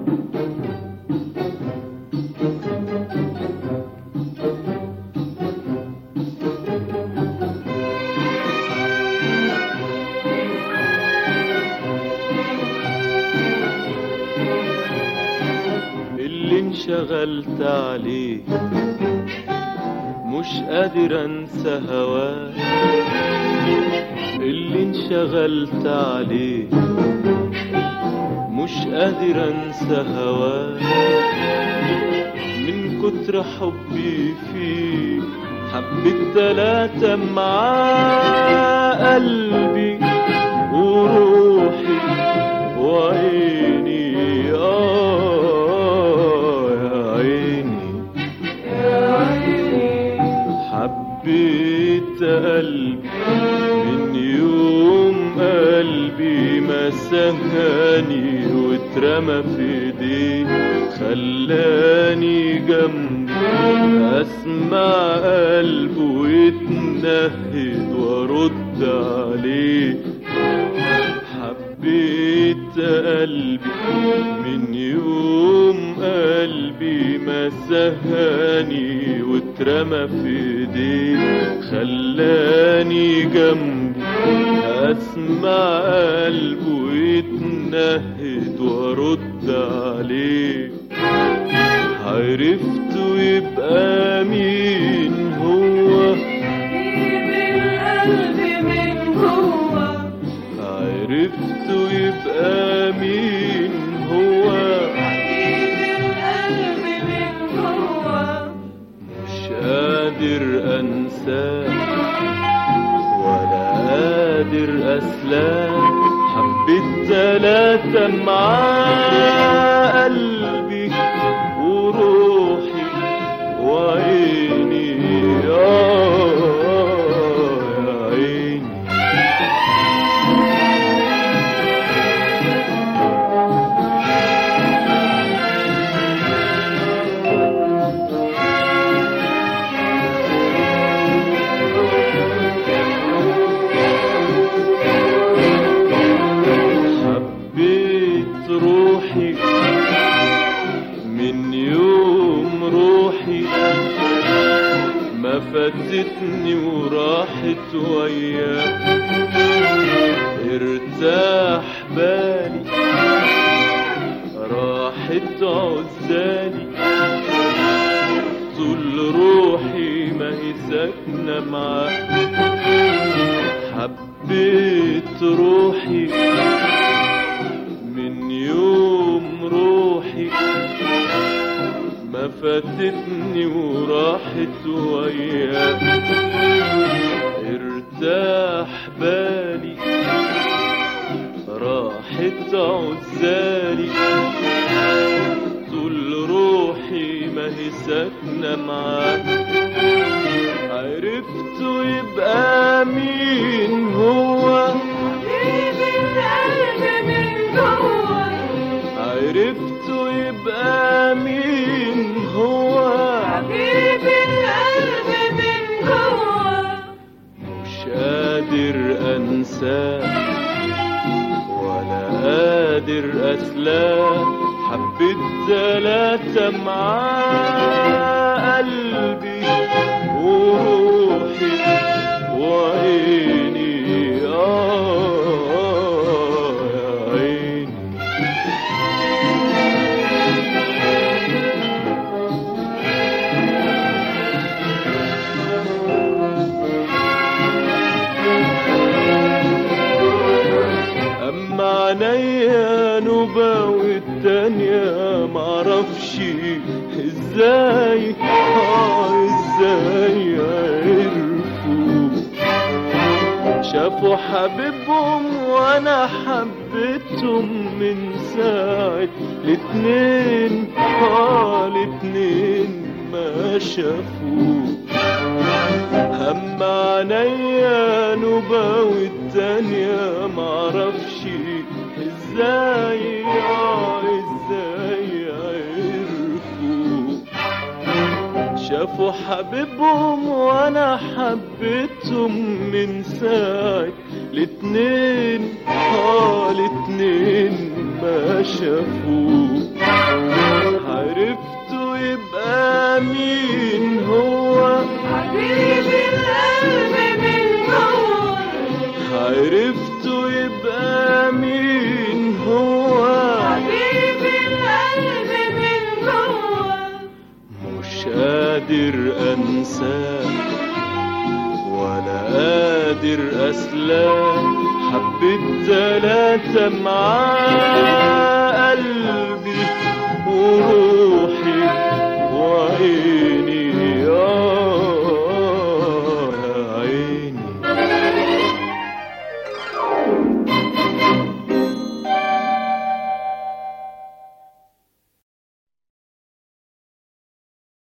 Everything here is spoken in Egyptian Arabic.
اللي انشغلت عليه مش قادر انسى هواك اللي انشغلت عليه مش قادر انسى هواك من كتر حبي فيك حبيت تلاتة معاه قلبي وروحي وعيني آه يا عيني حبيت قلبي من يوم قلبي ما سهاني واترمى في ايديه خلاني جنبه اسمع قلبه يتنهد وارد عليه حبيت قلبي من يوم قلبي ما سهاني واترمى في ايديه خلاني جنبه اسمع قلبه يتنهد وارد عليه عرفته يبقى مين هو عرفته يبقى مين هو مش قادر انساه ولا قادر اسلام حبيت تلاتة معاه قلبي وروحي وعيني آه يا عيني حبيت روحي من يوم روحي ما فاتتني وراحت وياه ارتاح بالي راحت عزالي طول روحي ما هي ساكنة معاه حبيت روحي من يوم روحي ما فاتتني وراحت وياه ارتاح بالي راحت عزالي طول روحي ما هي ساكنة معاه عرفته يبقى مين هو عرفته يبقى مين هو مش قادر انساه ولا قادر اسلاه حبيت تلاتة معاه قلبي وروحي وعيني آه يا عيني أما عينيا نوبة والتانية معرفش ازاي آه ازاي عرفوا شافوا حبيبهم وانا حبيتهم من ساعة الاتنين اه الاتنين ما شافوه هم عينيا نوبة والتانية معرفش ازاي اه ازاي عرفوا شافوا حبيبهم وانا حبيتهم من ساعة الاتنين اه الاتنين ما شافوه عرفته يبقى مين هو حبيبي القلب من جوه عرفته يبقى مين هو حبيبي القلب من جوه مش قادر انساه ولا قادر اسلاه حبيت تلاتة معاه قلبي